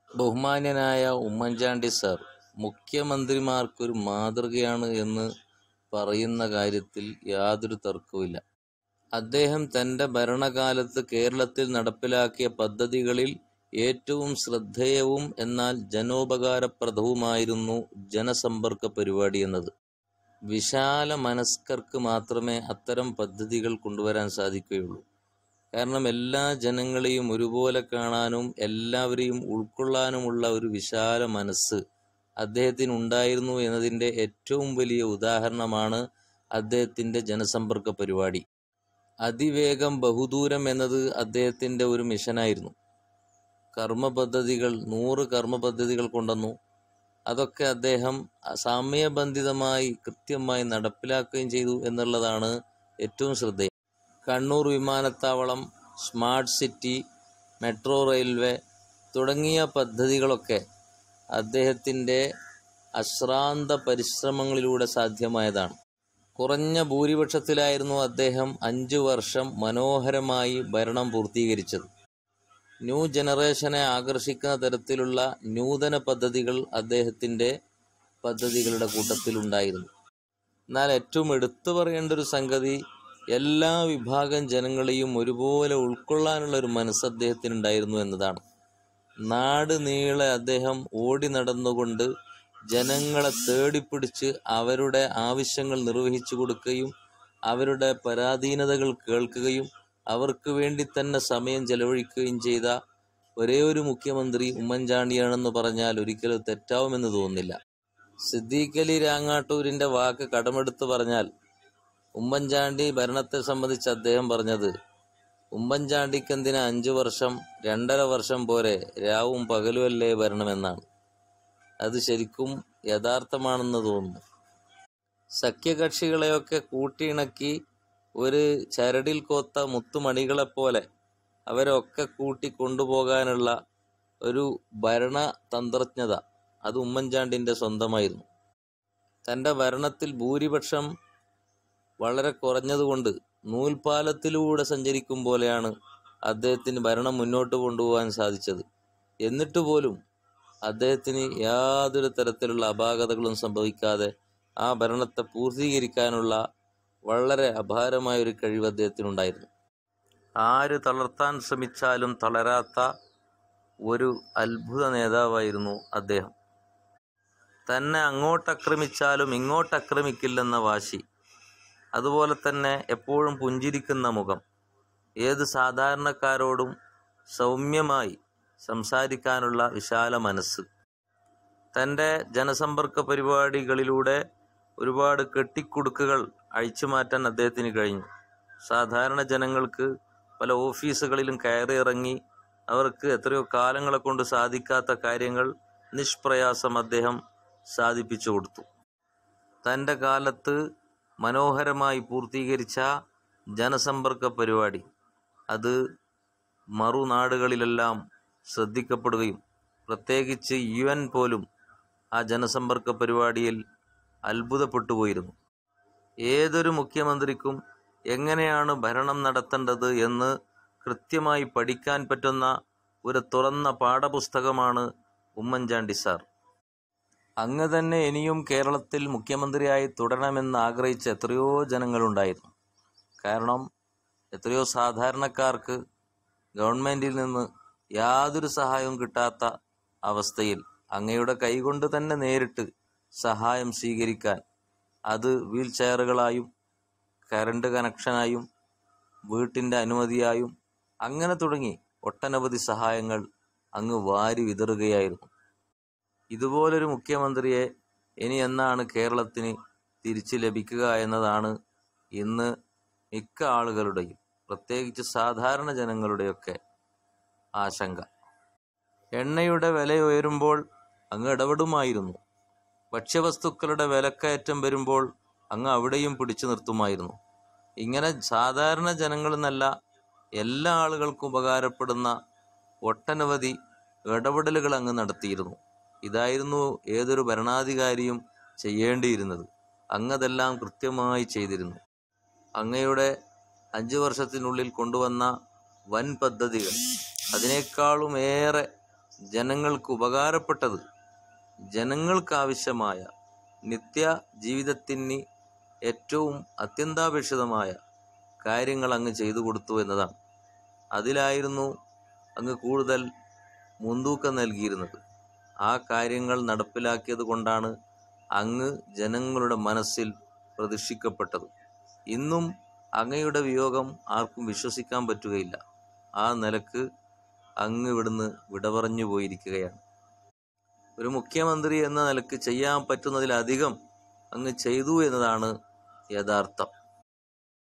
ബഹുമാന്യനായ ഉമ്മൻചാണ്ടി സാർ മുഖ്യമന്ത്രിമാർക്കൊരു മാതൃകയാണ് എന്ന് പറയുന്ന കാര്യത്തിൽ യാതൊരു തർക്കവുമില്ല അദ്ദേഹം തൻ്റെ ഭരണകാലത്ത് കേരളത്തിൽ നടപ്പിലാക്കിയ പദ്ധതികളിൽ ഏറ്റവും ശ്രദ്ധേയവും എന്നാൽ ജനോപകാരപ്രദവുമായിരുന്നു ജനസമ്പർക്ക പരിപാടി എന്നത് വിശാല മനസ്കർക്ക് മാത്രമേ അത്തരം പദ്ധതികൾ കൊണ്ടുവരാൻ സാധിക്കുകയുള്ളൂ കാരണം എല്ലാ ജനങ്ങളെയും ഒരുപോലെ കാണാനും എല്ലാവരെയും ഉൾക്കൊള്ളാനുമുള്ള ഒരു വിശാല മനസ്സ് അദ്ദേഹത്തിന് ഉണ്ടായിരുന്നു എന്നതിൻ്റെ ഏറ്റവും വലിയ ഉദാഹരണമാണ് അദ്ദേഹത്തിൻ്റെ ജനസമ്പർക്ക പരിപാടി അതിവേഗം ബഹുദൂരം എന്നത് അദ്ദേഹത്തിൻ്റെ ഒരു മിഷനായിരുന്നു കർമ്മ പദ്ധതികൾ നൂറ് കർമ്മ പദ്ധതികൾ കൊണ്ടുവന്നു അതൊക്കെ അദ്ദേഹം സമയബന്ധിതമായി കൃത്യമായി നടപ്പിലാക്കുകയും ചെയ്തു എന്നുള്ളതാണ് ഏറ്റവും ശ്രദ്ധേയം കണ്ണൂർ വിമാനത്താവളം സ്മാർട്ട് സിറ്റി മെട്രോ റെയിൽവേ തുടങ്ങിയ പദ്ധതികളൊക്കെ അദ്ദേഹത്തിൻ്റെ അശ്രാന്ത പരിശ്രമങ്ങളിലൂടെ സാധ്യമായതാണ് കുറഞ്ഞ ഭൂരിപക്ഷത്തിലായിരുന്നു അദ്ദേഹം അഞ്ചു വർഷം മനോഹരമായി ഭരണം പൂർത്തീകരിച്ചത് ന്യൂ ജനറേഷനെ ആകർഷിക്കുന്ന തരത്തിലുള്ള നൂതന പദ്ധതികൾ അദ്ദേഹത്തിൻ്റെ പദ്ധതികളുടെ കൂട്ടത്തിലുണ്ടായിരുന്നു എന്നാൽ ഏറ്റവും എടുത്തു പറയേണ്ട ഒരു സംഗതി എല്ലാ വിഭാഗം ജനങ്ങളെയും ഒരുപോലെ ഉൾക്കൊള്ളാനുള്ള ഒരു മനസ്സ് അദ്ദേഹത്തിനുണ്ടായിരുന്നു എന്നതാണ് നാട് നീളെ അദ്ദേഹം ഓടി നടന്നുകൊണ്ട് ജനങ്ങളെ തേടിപ്പിടിച്ച് അവരുടെ ആവശ്യങ്ങൾ നിർവഹിച്ചു കൊടുക്കുകയും അവരുടെ പരാധീനതകൾ കേൾക്കുകയും അവർക്ക് വേണ്ടി തന്നെ സമയം ചെലവഴിക്കുകയും ചെയ്ത ഒരേ ഒരു മുഖ്യമന്ത്രി ഉമ്മൻചാണ്ടിയാണെന്ന് പറഞ്ഞാൽ ഒരിക്കലും തെറ്റാവുമെന്ന് തോന്നുന്നില്ല സിദ്ദീഖ് അലി രാങ്ങാട്ടൂരിൻ്റെ വാക്ക് കടമെടുത്ത് പറഞ്ഞാൽ ഉമ്മൻചാണ്ടി ഭരണത്തെ സംബന്ധിച്ച് അദ്ദേഹം പറഞ്ഞത് ഉമ്മൻചാണ്ടിക്ക് എന്തിനാ അഞ്ചു വർഷം രണ്ടര വർഷം പോരെ രാവും പകലുമല്ലേ ഭരണമെന്നാണ് അത് ശരിക്കും യഥാർത്ഥമാണെന്ന് തോന്നുന്നു സഖ്യകക്ഷികളെയൊക്കെ കൂട്ടിയിണക്കി ഒരു ചരടിൽ കോത്ത മുത്തുമണികളെപ്പോലെ അവരൊക്കെ കൂട്ടി കൊണ്ടുപോകാനുള്ള ഒരു ഭരണതന്ത്രജ്ഞത അത് ഉമ്മൻചാണ്ടിൻ്റെ സ്വന്തമായിരുന്നു തൻ്റെ ഭരണത്തിൽ ഭൂരിപക്ഷം വളരെ കുറഞ്ഞതുകൊണ്ട് നൂൽപാലത്തിലൂടെ സഞ്ചരിക്കും പോലെയാണ് അദ്ദേഹത്തിന് ഭരണം മുന്നോട്ട് കൊണ്ടുപോകാൻ സാധിച്ചത് എന്നിട്ട് പോലും അദ്ദേഹത്തിന് യാതൊരു തരത്തിലുള്ള അപാകതകളും സംഭവിക്കാതെ ആ ഭരണത്തെ പൂർത്തീകരിക്കാനുള്ള വളരെ അപാരമായ ഒരു കഴിവ് അദ്ദേഹത്തിനുണ്ടായിരുന്നു ആര് തളർത്താൻ ശ്രമിച്ചാലും തളരാത്ത ഒരു അത്ഭുത നേതാവായിരുന്നു അദ്ദേഹം തന്നെ അങ്ങോട്ടാക്രമിച്ചാലും ഇങ്ങോട്ടാക്രമിക്കില്ലെന്ന വാശി അതുപോലെ തന്നെ എപ്പോഴും പുഞ്ചിരിക്കുന്ന മുഖം ഏത് സാധാരണക്കാരോടും സൗമ്യമായി സംസാരിക്കാനുള്ള വിശാല മനസ്സ് തൻ്റെ ജനസമ്പർക്ക പരിപാടികളിലൂടെ ഒരുപാട് കെട്ടിക്കുടുക്കുകൾ അഴിച്ചുമാറ്റാൻ അദ്ദേഹത്തിന് കഴിഞ്ഞു സാധാരണ ജനങ്ങൾക്ക് പല ഓഫീസുകളിലും കയറി ഇറങ്ങി അവർക്ക് എത്രയോ കാലങ്ങളെ കൊണ്ട് സാധിക്കാത്ത കാര്യങ്ങൾ നിഷ്പ്രയാസം അദ്ദേഹം സാധിപ്പിച്ചു കൊടുത്തു തൻ്റെ കാലത്ത് മനോഹരമായി പൂർത്തീകരിച്ച ജനസമ്പർക്ക പരിപാടി അത് മറുനാടുകളിലെല്ലാം ശ്രദ്ധിക്കപ്പെടുകയും പ്രത്യേകിച്ച് യു എൻ പോലും ആ ജനസമ്പർക്ക പരിപാടിയിൽ അത്ഭുതപ്പെട്ടു പോയിരുന്നു ഏതൊരു മുഖ്യമന്ത്രിക്കും എങ്ങനെയാണ് ഭരണം നടത്തേണ്ടത് എന്ന് കൃത്യമായി പഠിക്കാൻ പറ്റുന്ന ഒരു തുറന്ന പാഠപുസ്തകമാണ് ഉമ്മൻചാണ്ടി സാർ അങ്ങ് തന്നെ ഇനിയും കേരളത്തിൽ മുഖ്യമന്ത്രിയായി തുടരണമെന്ന് ആഗ്രഹിച്ച എത്രയോ ജനങ്ങളുണ്ടായിരുന്നു കാരണം എത്രയോ സാധാരണക്കാർക്ക് ഗവൺമെൻറ്റിൽ നിന്ന് യാതൊരു സഹായവും കിട്ടാത്ത അവസ്ഥയിൽ അങ്ങയുടെ കൈകൊണ്ട് തന്നെ നേരിട്ട് സഹായം സ്വീകരിക്കാൻ അത് വീൽ ചെയറുകളായും കറണ്ട് കണക്ഷനായും വീട്ടിൻ്റെ അനുമതിയായും അങ്ങനെ തുടങ്ങി ഒട്ടനവധി സഹായങ്ങൾ അങ്ങ് വാരി വിതറുകയായിരുന്നു ഇതുപോലൊരു മുഖ്യമന്ത്രിയെ ഇനി എന്നാണ് കേരളത്തിന് തിരിച്ചു ലഭിക്കുക എന്നതാണ് ഇന്ന് മിക്ക ആളുകളുടെയും പ്രത്യേകിച്ച് സാധാരണ ജനങ്ങളുടെയൊക്കെ ആശങ്ക എണ്ണയുടെ വില ഉയരുമ്പോൾ അങ്ങ് ഇടപെടുമായിരുന്നു ഭക്ഷ്യവസ്തുക്കളുടെ വിലക്കയറ്റം വരുമ്പോൾ അങ്ങ് അവിടെയും പിടിച്ചു നിർത്തുമായിരുന്നു ഇങ്ങനെ സാധാരണ ജനങ്ങളെന്നല്ല എല്ലാ ആളുകൾക്കും ഉപകാരപ്പെടുന്ന ഒട്ടനവധി ഇടപെടലുകൾ അങ്ങ് നടത്തിയിരുന്നു ഇതായിരുന്നു ഏതൊരു ഭരണാധികാരിയും ചെയ്യേണ്ടിയിരുന്നത് അങ്ങതെല്ലാം കൃത്യമായി ചെയ്തിരുന്നു അങ്ങയുടെ അഞ്ച് വർഷത്തിനുള്ളിൽ കൊണ്ടുവന്ന വൻ പദ്ധതികൾ അതിനേക്കാളും ഏറെ ജനങ്ങൾക്ക് ഉപകാരപ്പെട്ടത് ജനങ്ങൾക്കാവശ്യമായ നിത്യ ജീവിതത്തിന് ഏറ്റവും അത്യന്താപേക്ഷിതമായ കാര്യങ്ങൾ അങ്ങ് ചെയ്തു കൊടുത്തു എന്നതാണ് അതിലായിരുന്നു അങ്ങ് കൂടുതൽ മുൻതൂക്കം നൽകിയിരുന്നത് ആ കാര്യങ്ങൾ നടപ്പിലാക്കിയത് കൊണ്ടാണ് അങ്ങ് ജനങ്ങളുടെ മനസ്സിൽ പ്രതിഷ്ഠിക്കപ്പെട്ടത് ഇന്നും അങ്ങയുടെ വിയോഗം ആർക്കും വിശ്വസിക്കാൻ പറ്റുകയില്ല ആ നിലക്ക് അങ്ങ് ഇവിടുന്ന് വിട പറഞ്ഞു പോയിരിക്കുകയാണ് ഒരു മുഖ്യമന്ത്രി എന്ന നിലക്ക് ചെയ്യാൻ പറ്റുന്നതിലധികം അങ്ങ് ചെയ്തു എന്നതാണ് യഥാർത്ഥം